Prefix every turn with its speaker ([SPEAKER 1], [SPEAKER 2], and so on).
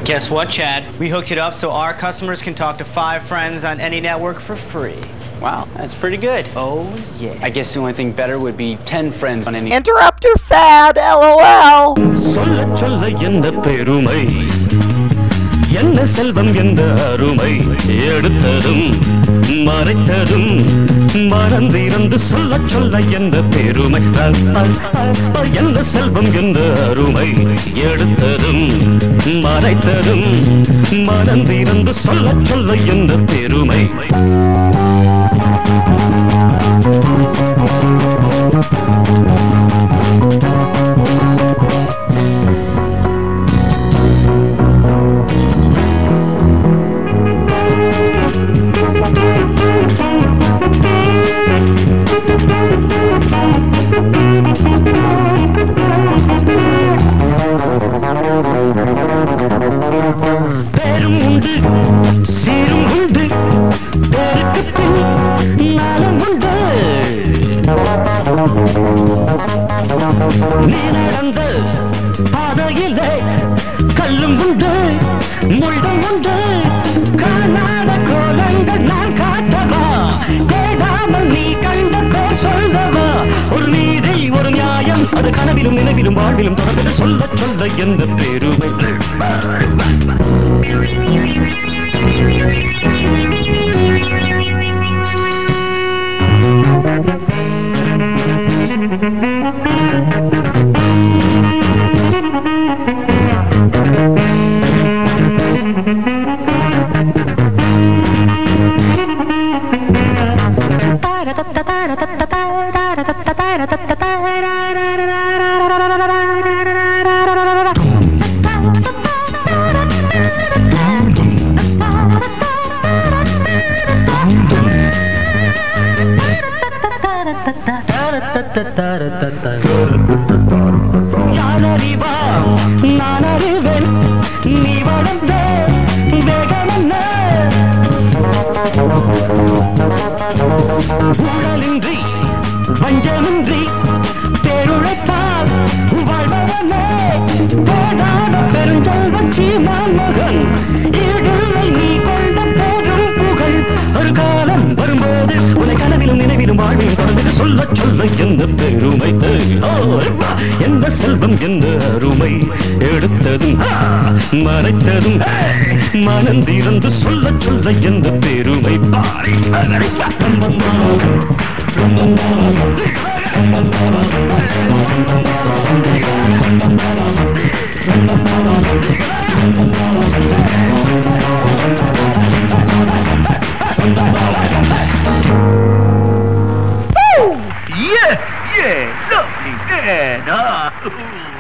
[SPEAKER 1] Guess what, Chad? We hooked it up so our customers can talk to five friends on any network for free.
[SPEAKER 2] Wow, that's pretty good.
[SPEAKER 1] Oh, yeah.
[SPEAKER 2] I guess the only thing better would be 10 friends on any.
[SPEAKER 3] Interrupt your fad, lol.
[SPEAKER 4] சொல்ல சொல்ல என்ன பெருமை என்ன செல்வம் என்ற அருமை எடுத்ததும் மறைத்ததும் மறந்திருந்து சொல்ல சொல்ல என்ன பெருமை அ, அ, அ, அ, என்ன செல்வம் என்ற அருமை எடுத்ததும் மறைத்ததும் மறந்திருந்து சொல்ல சொல்ல என்ன பெருமை பேரும் உண்டு சீரும் உண்டு பேருக்கு பின் நாளும் உண்டு நீ நடந்த பாதையிலே கல்லும் உண்டு முள்ளும் உண்டு காணாத கோலங்கள் நான் காட்டவா தேடாமல் நீ கண்ட பேர் சொல்லவா ஒரு நீதி ஒரு நியாயம் அது கனவிலும் நினைவிலும் வாழ்விலும் தொடர்ந்து சொல்ல சொல்ல எந்த பெருமை யார் அறிவா நான் அறிவேன் நீ வளர்ந்த வேகம் என்ன ஊழலின்றி வஞ்சமின்றி பேருழைத்தால் வாழ்பவனே தேடாத பெருஞ்செல்வன் சீமான் மகன் ஈடில்லை நீ கொண்ட பெரும் புகழ் ஒரு காலம் வரும்போது உன்னை கனவிலும் நினைவிலும் வாழ்விலும் தொடர்ந்து சொல்ல சொல்ல எந்த பெருமை ஓ, அப்பா, எந்த செல்வம் எந்த அருமை எடுத்ததும் ஆ, மறைத்ததும் ஆ, மனந்திறந்து சொல்ல சொல்ல எந்த பெருமை Pari, அகரிப்பா.
[SPEAKER 5] Yeah, yeah, lovely man. Ah, ooh.